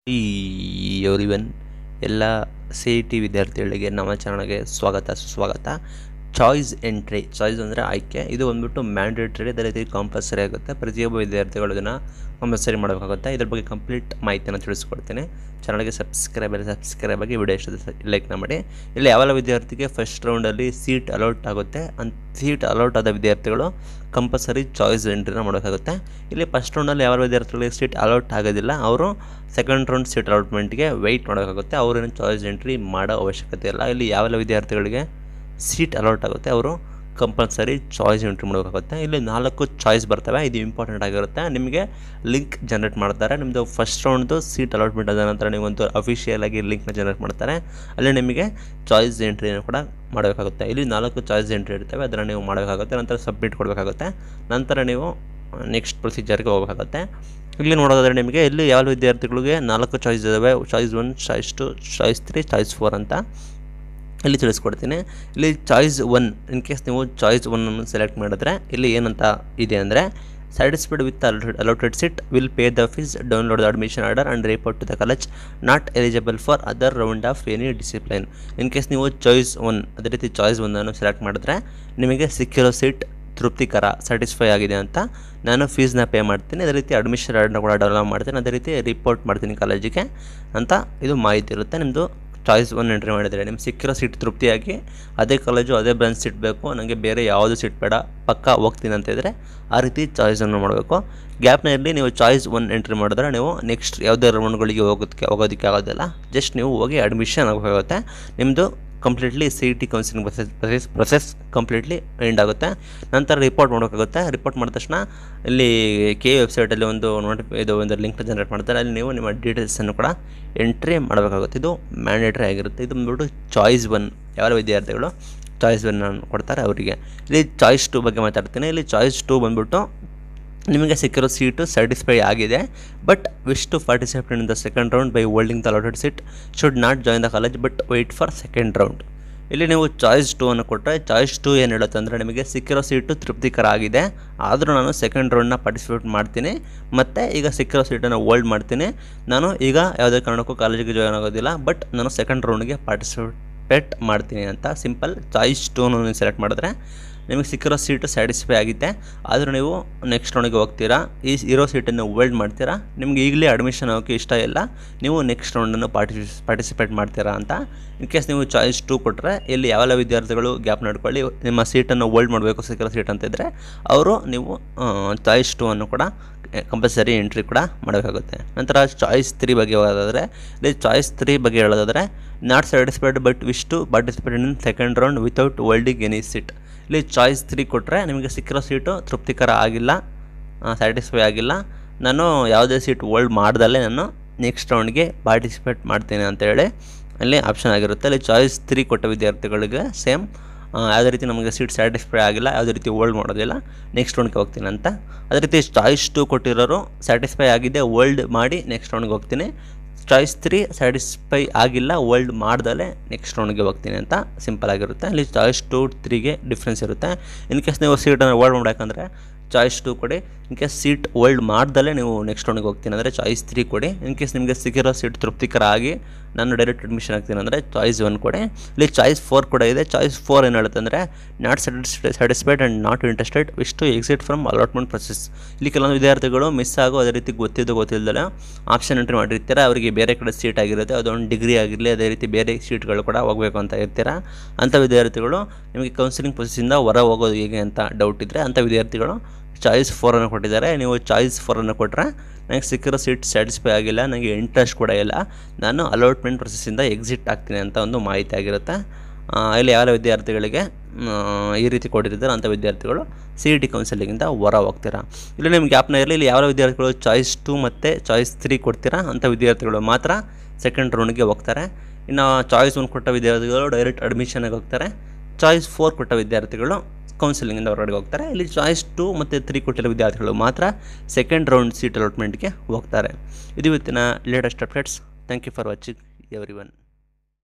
ಈ ಎವ್ರಿವನ್ ಎಲ್ಲ C E T ವಿದ್ಯಾರ್ಥಿಗಳಿಗೆ ನಮ್ಮ ಚಾನಲ್ಗೆ ಸ್ವಾಗತ ಸುಸ್ವಾಗತ ಚಾಯ್ಸ್ ಎಂಟ್ರಿ ಚಾಯ್ಸ್ ಅಂದರೆ ಆಯ್ಕೆ ಇದು ಬಂದ್ಬಿಟ್ಟು ಮ್ಯಾಂಡೇಟ್ರಿ ಅದೇ ರೀತಿ ಕಂಪಲ್ಸರಿ ಆಗುತ್ತೆ ಪ್ರತಿಯೊಬ್ಬ ವಿದ್ಯಾರ್ಥಿಗಳು ಇದನ್ನು ಕಂಪಲ್ಸರಿ ಮಾಡಬೇಕಾಗುತ್ತೆ ಇದ್ರ ಬಗ್ಗೆ ಕಂಪ್ಲೀಟ್ ಮಾಹಿತಿಯನ್ನು ತಿಳಿಸ್ಕೊಡ್ತೀನಿ ಚಾನಲ್ಗೆ ಸಬ್ಸ್ಕ್ರೈಬ್ ಅಲ್ಲಿ ಸಬ್ಸ್ಕ್ರೈಬ್ ಆಗಿ ವಿಡಿಯೋ ಇಷ್ಟ ಲೈಕ್ನ ಮಾಡಿ ಇಲ್ಲಿ ಯಾವೆಲ್ಲ ವಿದ್ಯಾರ್ಥಿಗೆ ಫಸ್ಟ್ ರೌಂಡಲ್ಲಿ ಸೀಟ್ ಅಲೌಟ್ ಆಗುತ್ತೆ ಅಂತ ಸೀಟ್ ಅಲೌಟ್ ಆದ ವಿದ್ಯಾರ್ಥಿಗಳು ಕಂಪಲ್ಸರಿ ಚಾಯ್ಸ್ ಎಂಟ್ರಿನ ಮಾಡೋಕ್ಕಾಗುತ್ತೆ ಇಲ್ಲಿ ಫಸ್ಟ್ ರೌಂಡಲ್ಲಿ ಯಾವ ವಿದ್ಯಾರ್ಥಿಗಳಿಗೆ ಸೀಟ್ ಅಲೌಟ್ ಆಗೋದಿಲ್ಲ ಅವರು ಸೆಕೆಂಡ್ ರೌಂಡ್ ಸೀಟ್ ಅಲಾಟ್ಮೆಂಟ್ಗೆ ವೆಯ್ಟ್ ಮಾಡೋಕ್ಕಾಗುತ್ತೆ ಅವರೇನು ಚಾಯ್ಸ್ ಎಂಟ್ರಿ ಮಾಡೋ ಅವಶ್ಯಕತೆ ಇಲ್ಲ ಇಲ್ಲಿ ಯಾವೆಲ್ಲ ವಿದ್ಯಾರ್ಥಿಗಳಿಗೆ ಸೀಟ್ ಅಲೌಟ್ ಆಗುತ್ತೆ ಅವರು ಕಂಪಲ್ಸರಿ ಚಾಯ್ಸ್ ಎಂಟ್ರಿ ಮಾಡಬೇಕಾಗುತ್ತೆ ಇಲ್ಲಿ ನಾಲ್ಕು ಚಾಯ್ಸ್ ಬರ್ತವೆ ಇದು ಇಂಪಾರ್ಟೆಂಟ್ ಆಗಿರುತ್ತೆ ನಿಮಗೆ ಲಿಂಕ್ ಜನ್ರೇಟ್ ಮಾಡ್ತಾರೆ ನಿಮ್ಮದು ಫಸ್ಟ್ ರೌಂಡ್ದು ಸೀಟ್ ಅಲಾಟ್ಮೆಂಟ್ ಆದ ನಂತರ ನೀವೊಂದು ಅಫಿಷಿಯಲ್ ಆಗಿ ಲಿಂಕ್ನ ಜನ್ರೇಟ್ ಮಾಡ್ತಾರೆ ಅಲ್ಲಿ ನಿಮಗೆ ಚಾಯ್ಸ್ ಎಂಟ್ರಿನ ಕೂಡ ಮಾಡಬೇಕಾಗುತ್ತೆ ಇಲ್ಲಿ ನಾಲ್ಕು ಚಾಯ್ಸ್ ಎಂಟ್ರಿ ಇರ್ತವೆ ಅದನ್ನು ನೀವು ಮಾಡಬೇಕಾಗುತ್ತೆ ನಂತರ ಸಬ್ಮಿಟ್ ಕೊಡಬೇಕಾಗುತ್ತೆ ನಂತರ ನೀವು ನೆಕ್ಸ್ಟ್ ಪ್ರೊಸೀಜರ್ಗೆ ಹೋಗಬೇಕಾಗುತ್ತೆ ಇಲ್ಲಿ ನೋಡೋದಾದರೆ ನಿಮಗೆ ಇಲ್ಲಿ ಯಾವ ವಿದ್ಯಾರ್ಥಿಗಳಿಗೆ ನಾಲ್ಕು ಚಾಯ್ಸ್ ಇದ್ದಾವೆ choice one choice two choice three choice four ಅಂತ ಇಲ್ಲಿ ತಿಳಿಸ್ಕೊಡ್ತೀನಿ ಇಲ್ಲಿ ಚಾಯ್ಸ್ ಒನ್ ಇನ್ ಕೇಸ್ ನೀವು ಚಾಯ್ಸ್ ಒನ್ನನ್ನು ಸೆಲೆಕ್ಟ್ ಮಾಡಿದ್ರೆ ಇಲ್ಲಿ ಏನಂತ ಇದೆ ಅಂದರೆ satisfied with allotted seat will pay the fees download the admission order and report to the college not eligible for other round of any discipline in case ನೀವು choice one ಅದೇ ರೀತಿ choice ಒಂದನ್ನು select ಮಾಡಿದ್ರೆ ನಿಮಗೆ ಸಿಕ್ಕಿರೋ seat ತೃಪ್ತಿಕರ satisfy ಆಗಿದೆ ಅಂತ ನಾನು ಫೀಸ್ನ ಪೇ ಮಾಡ್ತೀನಿ ಅದೇ ರೀತಿ ಅಡ್ಮಿಷನ್ ಆರ್ಡರ್ನ ಕೂಡ ಡೆವಲಪ್ ಮಾಡ್ತೀನಿ ಅದೇ ರೀತಿ ರಿಪೋರ್ಟ್ ಮಾಡ್ತೀನಿ ಕಾಲೇಜಿಗೆ ಅಂತ ಇದು ಮಾಹಿತಿ ಇರುತ್ತೆ ನಿಮ್ಮದು ಚಾಯ್ಸ್ ಒನ್ ಎಂಟ್ರಿ ಮಾಡಿದರೆ ನಿಮ್ಗೆ ಸಿಕ್ಕಿರೋ ಸೀಟ್ ತೃಪ್ತಿಯಾಗಿ ಅದೇ ಕಾಲೇಜು ಅದೇ ಬ್ರಾಂಚ್ ಸೀಟ್ ಬೇಕು ನನಗೆ ಬೇರೆ ಯಾವುದು ಸೀಟ್ ಬೇಡ ಪಕ್ಕ ಹೋಗ್ತೀನಿ ಅಂತ ಇದ್ದರೆ ಆ ರೀತಿ ಚಾಯ್ಸನ್ನು ಮಾಡಬೇಕು ಗ್ಯಾಪ್ನ ಇರಲಿ ನೀವು ಚಾಯ್ಸ್ ಒನ್ ಎಂಟ್ರಿ ಮಾಡಿದ್ರೆ ನೀವು ನೆಕ್ಸ್ಟ್ ಯಾವುದೇ ರೌಂಡ್ಗಳಿಗೆ ಹೋಗೋದಕ್ಕೆ ಹೋಗೋದಕ್ಕೆ ಆಗೋದಿಲ್ಲ ಜಸ್ಟ್ ನೀವು ಹೋಗಿ ಅಡ್ಮಿಷನ್ ಆಗಬೇಕಾಗುತ್ತೆ ನಿಮ್ಮದು completely C E T counselling process process process completely end ಆಗುತ್ತೆ ನಂತರ ರಿಪೋರ್ಟ್ ಮಾಡೋಕ್ಕಾಗುತ್ತೆ ರಿಪೋರ್ಟ್ ಮಾಡಿದ ತಕ್ಷಣ ಇಲ್ಲಿ ಕೆ ವೆಬ್ಸೈಟಲ್ಲಿ ಒಂದು ನೋಟಿಫೈ ಇದು ಒಂದು ಲಿಂಕ್ನ ಜನರೇಟ್ ಮಾಡ್ತಾರೆ ಅಲ್ಲಿ ನೀವು ನಿಮ್ಮ ಡೀಟೇಲ್ಸನ್ನು ಕೂಡ ಎಂಟ್ರಿ ಮಾಡಬೇಕಾಗುತ್ತೆ ಇದು ಮ್ಯಾಂಡೇಟ್ರಿ ಆಗಿರುತ್ತೆ ಇದು ಬಂದ್ಬಿಟ್ಟು ಚಾಯ್ಸ್ ಒನ್ ಯಾವ ವಿದ್ಯಾರ್ಥಿಗಳು ಚಾಯ್ಸ್ ಒನ್ ಕೊಡ್ತಾರೆ ಅವರಿಗೆ ಇಲ್ಲಿ ಚಾಯ್ಸ್ ಟು ಬಗ್ಗೆ ಮಾತಾಡ್ತೀನಿ ಇಲ್ಲಿ ಚಾಯ್ಸ್ ಟು ಬಂದ್ಬಿಟ್ಟು ನಿಮಗೆ ಸಿಕ್ಕಿರೋ ಸೀಟು ಸ್ಯಾಟಿಸ್ಫೈ ಆಗಿದೆ but wish to participate in the second round by holding the allotted seat should not join the college but wait for second round ಇಲ್ಲಿ ನೀವು ಚಾಯ್ಸ್ ಟು ಅನ್ನು ಕೊಟ್ಟರೆ ಚಾಯ್ಸ್ ಟು ಏನು ಹೇಳುತ್ತೆ ಅಂದರೆ ನಿಮಗೆ ಸಿಕ್ಕಿರೋ ಸೀಟು ತೃಪ್ತಿಕರ ಆಗಿದೆ ಆದರೂ ನಾನು ಸೆಕೆಂಡ್ ರೌಂಡ್ನ ಪಾರ್ಟಿಸಿಪೇಟ್ ಮಾಡ್ತೀನಿ ಮತ್ತು ಈಗ ಸಿಕ್ಕಿರೋ ಸೀಟನ್ನು ಹೋಲ್ಡ್ ಮಾಡ್ತೀನಿ ನಾನು ಈಗ ಯಾವುದೇ ಕಾರಣಕ್ಕೂ ಕಾಲೇಜಿಗೆ ಜಾಯ್ನ್ ಆಗೋದಿಲ್ಲ ಬಟ್ ನಾನು ಸೆಕೆಂಡ್ ರೌಂಡ್ಗೆ ಪಾರ್ಟಿಸಿಪೇಟ್ ಮಾಡ್ತೀನಿ ಅಂತ ಸಿಂಪಲ್ ಚಾಯ್ಸ್ ಟೂನು ನೀವು ಸೆಲೆಕ್ಟ್ ಮಾಡಿದ್ರೆ ನಿಮಗೆ ಸಿಕ್ಕಿರೋ ಸೀಟು ಸ್ಯಾಟಿಸ್ಫೈ ಆಗಿದೆ ಆದರೂ ನೀವು ನೆಕ್ಸ್ಟ್ ರೌಂಡಿಗೆ ಹೋಗ್ತೀರಾ ಈ ಇರೋ ಸೀಟನ್ನು ಹೋಲ್ಡ್ ಮಾಡ್ತೀರಾ ನಿಮ್ಗೆ ಈಗಲೇ ಅಡ್ಮಿಷನ್ ಆಗೋಕ್ಕೆ ಇಷ್ಟ ಇಲ್ಲ ನೀವು ನೆಕ್ಸ್ಟ್ ರೌಂಡನ್ನು ಪಾರ್ಟಿಸಿ ಪಾರ್ಟಿಸಿಪೇಟ್ ಮಾಡ್ತೀರಾ ಅಂತ ಇನ್ ಕೇಸ್ ನೀವು ಚಾಯ್ಸ್ ಟು ಕೊಟ್ಟರೆ ಇಲ್ಲಿ ಯಾವೆಲ್ಲ ವಿದ್ಯಾರ್ಥಿಗಳು ಗ್ಯಾಪ್ ನಡ್ಕೊಳ್ಳಿ ನಿಮ್ಮ ಸೀಟನ್ನು ಹೋಲ್ಡ್ ಮಾಡಬೇಕು ಸಿಕ್ಕಿರೋ ಸೀಟ್ ಅಂತಿದ್ದರೆ ಅವರು ನೀವು ಚಾಯ್ಸ್ ಟು ಅನ್ನು ಕೂಡ ಕಂಪಲ್ಸರಿ ಎಂಟ್ರಿ ಕೂಡ ಮಾಡಬೇಕಾಗುತ್ತೆ ನಂತರ ಚಾಯ್ಸ್ ತ್ರೀ ಬಗ್ಗೆ ಹೋಗೋದಾದರೆ ಇಲ್ಲಿ ಚಾಯ್ಸ್ ತ್ರೀ ಬಗ್ಗೆ ಹೇಳೋದಾದರೆ not satisfied but wish to participate in second round without holding any seat ಇಲ್ಲಿ ಚಾಯ್ಸ್ ತ್ರೀ ಕೊಟ್ಟರೆ ನಿಮಗೆ ಸಿಕ್ಕಿರೋ ಸೀಟು ತೃಪ್ತಿಕರ ಆಗಿಲ್ಲ ಸ್ಯಾಟಿಸ್ಫೈ ಆಗಿಲ್ಲ ನಾನು ಯಾವುದೇ ಸೀಟ್ ಹೋಲ್ಡ್ ಮಾಡ್ದಲ್ಲೇ ನಾನು ನೆಕ್ಸ್ಟ್ ರೌಂಡ್ಗೆ ಪಾರ್ಟಿಸಿಪೇಟ್ ಮಾಡ್ತೀನಿ ಅಂತೇಳಿ ಅಲ್ಲಿ ಆಪ್ಷನ್ ಆಗಿರುತ್ತೆ ಅಲ್ಲಿ ಚಾಯ್ಸ್ ತ್ರೀ ಕೊಟ್ಟ ವಿದ್ಯಾರ್ಥಿಗಳಿಗೆ ಸೇಮ್ ಯಾವುದೇ ರೀತಿ ನಮಗೆ ಸೀಟ್ ಸ್ಯಾಟಿಸ್ಫೈ ಆಗಿಲ್ಲ ಯಾವುದೇ ರೀತಿ ಹೋಲ್ಡ್ ಮಾಡೋದಿಲ್ಲ ನೆಕ್ಸ್ಟ್ ರೌಂಡ್ಗೆ ಹೋಗ್ತೀನಿ ಅಂತ ಅದೇ ರೀತಿ ಚಾಯ್ಸ್ ಟು ಕೊಟ್ಟಿರೋರು ಸ್ಯಾಟಿಸ್ಫೈ ಆಗಿದೆ ಹೋಲ್ಡ್ ಮಾಡಿ ನೆಕ್ಸ್ಟ್ ರೌಂಡ್ಗೆ ಹೋಗ್ತೀನಿ ಚಾಯ್ಸ್ ತ್ರೀ ಸ್ಯಾಟಿಸ್ಫೈ ಆಗಿಲ್ಲ ಹೋಲ್ಡ್ ಮಾಡ್ದಲೇ ನೆಕ್ಸ್ಟ್ ರೌಂಡ್ಗೆ ಹೋಗ್ತೀನಿ ಅಂತ ಸಿಂಪಲ್ ಆಗಿರುತ್ತೆ ಅಲ್ಲಿ ಚಾಯ್ಸ್ ಟು ತ್ರೀಗೆ ಡಿಫ್ರೆನ್ಸ್ ಇರುತ್ತೆ ಇನ್ ಕೇಸ್ ನೀವು ಸೀಟನ್ನು ಹೋಲ್ಡ್ ಮಾಡಬೇಕಂದ್ರೆ ಚಾಯ್ಸ್ ಟು ಕೊಡಿ ಇನ್ ಕೇಸ್ ಸೀಟ್ ಹೋಲ್ಡ್ ಮಾಡ್ದಲೇ ನೀವು ನೆಕ್ಸ್ಟ್ ರೌಂಡ್ಗೆ ಹೋಗ್ತೀನಿ ಅಂದರೆ ಚಾಯ್ಸ್ ತ್ರೀ ಕೊಡಿ ಇನ್ ಕೇಸ್ ನಿಮಗೆ ಸಿಕ್ಕಿರೋ ಸೀಟ್ ತೃಪ್ತಿಕರ ಆಗಿ ನಾನು ಡೈರೆಕ್ಟ್ ಅಡ್ಮಿಷನ್ ಆಗ್ತೀನಿ ಅಂದರೆ ಚಾಯ್ಸ್ ಒನ್ ಕೊಡಿ ಇಲ್ಲಿ ಚಾಯ್ಸ್ ಫೋರ್ ಕೂಡ ಇದೆ ಚಾಯ್ಸ್ ಫೋರ್ ಏನು ಹೇಳುತ್ತೆ ಅಂದರೆ not satisfy satisfied and not interested wish to exit from allotment process ಇಲ್ಲಿ ಕೆಲವೊಂದು ವಿದ್ಯಾರ್ಥಿಗಳು ಮಿಸ್ ಆಗೋ ಅದೇ ರೀತಿ ಗೊತ್ತಿದ್ದು ಗೊತ್ತಿಲ್ಲದಲ್ಲ ಆಪ್ಷನ್ ಎಂಟ್ರಿ ಮಾಡಿರ್ತೀರ ಅವರಿಗೆ ಬೇರೆ ಕಡೆ ಸೀಟ್ ಆಗಿರುತ್ತೆ ಅದೊಂದು ಡಿಗ್ರಿ ಆಗಿರಲಿ ಅದೇ ರೀತಿ ಬೇರೆ ಸೀಟ್ಗಳು ಕೂಡ ಹೋಗಬೇಕು ಅಂತ ಇರ್ತೀರ ಅಂಥ ವಿದ್ಯಾರ್ಥಿಗಳು ನಿಮಗೆ ಕೌನ್ಸಿಲಿಂಗ್ ಪ್ರೊಸೆಸ್ಸಿಂದ ಹೊರ ಹೋಗೋದು ಹೇಗೆ ಅಂತ ಡೌಟ್ ಇದ್ದರೆ ಅಂಥ ವಿದ್ಯಾರ್ಥಿಗಳು ಚಾಯ್ಸ್ ಫೋರನ್ನು ಕೊಟ್ಟಿದ್ದಾರೆ ನೀವು ಚಾಯ್ಸ್ ಫೋರನ್ನು ಕೊಟ್ಟರೆ ನನಗೆ ಸಿಕ್ಕಿರೋ ಸೀಟ್ ಸ್ಯಾಟಿಸ್ಫೈ ಆಗಿಲ್ಲ ನನಗೆ ಇಂಟ್ರೆಸ್ಟ್ ಕೂಡ ಇಲ್ಲ ನಾನು ಅಲಾಟ್ಮೆಂಟ್ ಪ್ರೊಸೆಸ್ಸಿಂದ ಎಕ್ಸಿಟ್ ಆಗ್ತೀನಿ ಅಂತ ಒಂದು ಮಾಹಿತಿ ಆಗಿರುತ್ತೆ ಇಲ್ಲಿ ಯಾವ ವಿದ್ಯಾರ್ಥಿಗಳಿಗೆ ಈ ರೀತಿ ಕೊಟ್ಟಿರ್ತಾರೆ ಅಂಥ ವಿದ್ಯಾರ್ಥಿಗಳು ಸಿ ಇ ಟಿ ಕೌನ್ಸಿಲಿಂಗಿಂದ ಹೊರ ಹೋಗ್ತೀರಾ ಇಲ್ಲಿ ನಿಮ್ಗೆ ಗ್ಯಾಪ್ನ ಇರಲಿ ಇಲ್ಲಿ ಯಾವ ವಿದ್ಯಾರ್ಥಿಗಳು ಚಾಯ್ಸ್ ಟು ಮತ್ತು ಚಾಯ್ಸ್ ತ್ರೀ ಕೊಡ್ತೀರಾ ಅಂಥ ವಿದ್ಯಾರ್ಥಿಗಳು ಮಾತ್ರ ಸೆಕೆಂಡ್ ರೌಂಡ್ಗೆ ಹೋಗ್ತಾರೆ ಇನ್ನು ಚಾಯ್ಸ್ ಒನ್ ಕೊಟ್ಟ ವಿದ್ಯಾರ್ಥಿಗಳು ಡೈರೆಕ್ಟ್ ಅಡ್ಮಿಷನ್ಗೆ ಹೋಗ್ತಾರೆ ಚಾಯ್ಸ್ ಫೋರ್ ಕೊಟ್ಟ ವಿದ್ಯಾರ್ಥಿಗಳು ಕೌನ್ಸಿಲಿಂಗಿಂದ ಹೊರಗಡೆ ಹೋಗ್ತಾರೆ ಇಲ್ಲಿ ಚಾಯ್ಸ್ ಟು ಮತ್ತು ತ್ರೀ ಕೊಟ್ಟಿರೋ ವಿದ್ಯಾರ್ಥಿಗಳು ಮಾತ್ರ ಸೆಕೆಂಡ್ ರೌಂಡ್ ಸೀಟ್ ಅಲಾಟ್ಮೆಂಟ್ಗೆ ಹೋಗ್ತಾರೆ ಇದು ಇವತ್ತಿನ latest updates thank you for watching every one